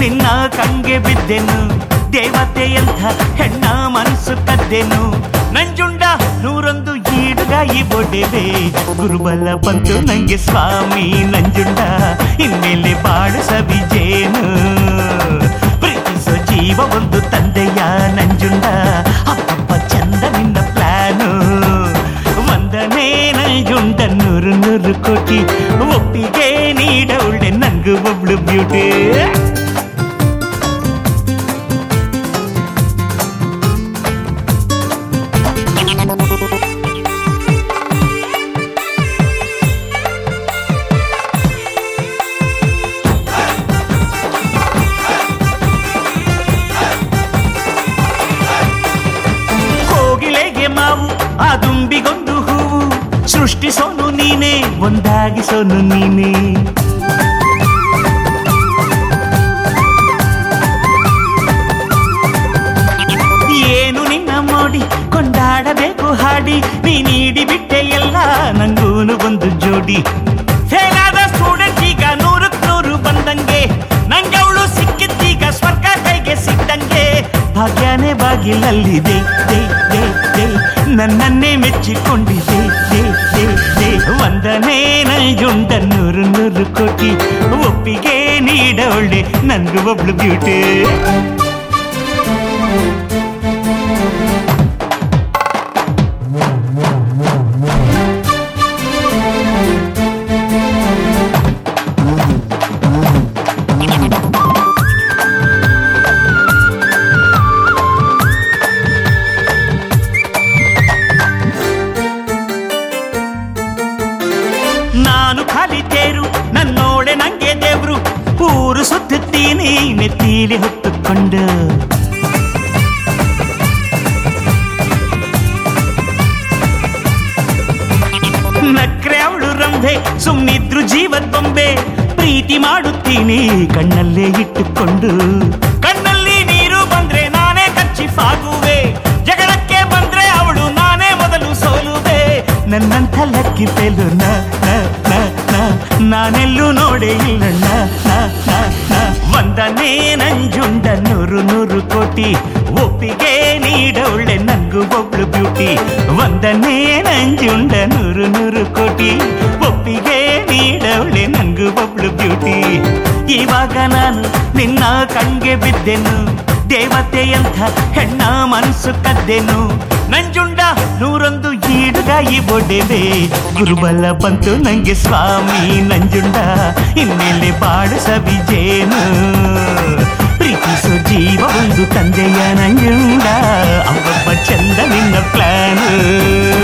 ನಿನ್ನ ಕಂಗೆ ಬಿದ್ದೆನು ದೇವತೆಯಂಥ ಹೆಣ್ಣ ಮನಸ್ಸು ಕದ್ದೆನು ನಂಜುಂಡ ನೂರೊಂದು ಈಡುಗಾಯಿ ಬೊಡೆವೆ ಗುರುಬಲ ಬಂತು ನಂಗೆ ಸ್ವಾಮಿ ನಂಜುಂಡ ಇನ್ಮೇಲೆ ಬಾಳು ಸವಿಜೇನು ಪ್ರೀತಿಸೋ ಜೀವ ಒಂದು ತಂದೆಯ ನಂಜುಂಡ ಅಪ್ಪಪ್ಪ ಚಂದ ನಿನ್ನ ಪ್ಲಾನು ವಂದನೆ ನಂಜುಂಡ ನೂರು ನೂರು ಕೋಟಿ ಒಪ್ಪಿಗೆ ನೀಡವಳೆ ನಂಗು ಒಬ್ಳು ಬ್ಯೂಟಿ ಕೋಗಿಲೆಗೆ ಮಾವು ಆ ದುಂಬಿಗೊಂದು ಹೂವು ಸೃಷ್ಟಿಸೋನು ನೀನೇ ಒಂದಾಗಿಸೋನು ನೀನೇ ಏನು ನಿನ್ನ ಮೋಡಿ ಕೊಂಡಾಡಬೇಕು ಹಾಡಿ ನೀ ನೀಡಿ ಬಿಟ್ಟೆ ಎಲ್ಲ ನಂಗೂನು ಒಂದು ಜೋಡಿ ಫೇಲ್ ಆದ ಸ್ಟೂಡೆಂಟ್ ಈಗ ನೂರಕ್ ನೂರು ಬಂದಂಗೆ ನಂಗೆ ಅವಳು ಸಿಕ್ಕಿದ್ದೀಗ ಸ್ವರ್ಗ ಕೈಗೆ ಸಿಕ್ಕಂಗೆ ಭಾಗ್ಯನೇ ಬಾಗಿಲಲ್ಲಿದೆ ದೇ ದೇ ದೇ ನನ್ನನ್ನೇ ಮೆಚ್ಚಿಕೊಂಡಿದೆ ದೇ ದೇ ದೇ ವಂದನೆ ನಂಜುಂಡ ನೂರು ನೂರು ಕೋಟಿ ಒಪ್ಪಿಗೆ ನೀಡವಳೆ ನನ್ಗೂ ಒಬ್ಳು ಬ್ಯೂಟಿ ನಾನು ಕಲಿತೇರು ನನ್ನೋಡೆ ನಂಗೆ ದೇವ್ರು ಊರು ಸುತ್ತುತ್ತೀನಿ ನೆತ್ತೀಲಿ ಹೊತ್ತುಕೊಂಡು ನಕ್ರೆ ಅವಳು ರಂಭೆ ಸುಮ್ನಿದ್ರು ಜೀವದ ಬೊಂಬೆ ಪ್ರೀತಿ ಮಾಡುತ್ತೀನಿ ಕಣ್ಣಲ್ಲೇ ಇಟ್ಟುಕೊಂಡು ಕಣ್ಣಲ್ಲಿ ನೀರು ಬಂದ್ರೆ ನಾನೇ ಕಚ್ಚಿಫಾಗುವೆ ಜಗಳಕ್ಕೆ ಬಂದ್ರೆ ಅವಳು ನಾನೇ ಮೊದಲು ಸೋಲುವೆ ನನ್ನಂಥ ಲಕ್ಕಿ ಪೆಲು ನ ನ, ನ, ನ, ನಾನೆಲ್ಲೂ ನೋಡೇ ಇಲ್ಲ ನ, ನ, ನ, ನ. ವಂದನೆ ನಂಜುಂಡ ನೂರು ನೂರು ಕೋಟಿ ಒಪ್ಪಿಗೆ ನೀಡವಳೆ ನಂಗು ಒಬ್ಳು ಬ್ಯೂಟಿ ವಂದನೆ ನಂಜುಂಡ ನೂರು ನೂರು ಕೋಟಿ ಒಪ್ಪಿಗೆ ನೀಡವಳೆ ನಂಗು ಒಬ್ಳು ಬ್ಯೂಟಿ ಇವಾಗ ನಾನು ನಿನ್ನ ಕಂಗೆ ಬಿದ್ದೆನು ದೇವತೆಯಂಥ ಹೆಣ್ಣ ಮನಸ್ಸು ಕದ್ದೆನು ನಂಜುಂಡ ನೂರೊಂದು ಈಡುಗಾಯಿ ಬೊಡೆವೆ ಗುರುಬಲ ಬಂತು ನಂಗೆ ಸ್ವಾಮಿ ನಂಜುಂಡ ಇನ್ಮೇಲೆ ಬಾಳು ಸವಿಜೇನು ಪ್ರೀತಿಸೋ ಜೀವ ಒಂದು ತಂದೆಯ ನಂಜುಂಡ ಅವೊಬ್ಬ ಚಂದ ನಿನ್ನ ಪ್ಲಾನ್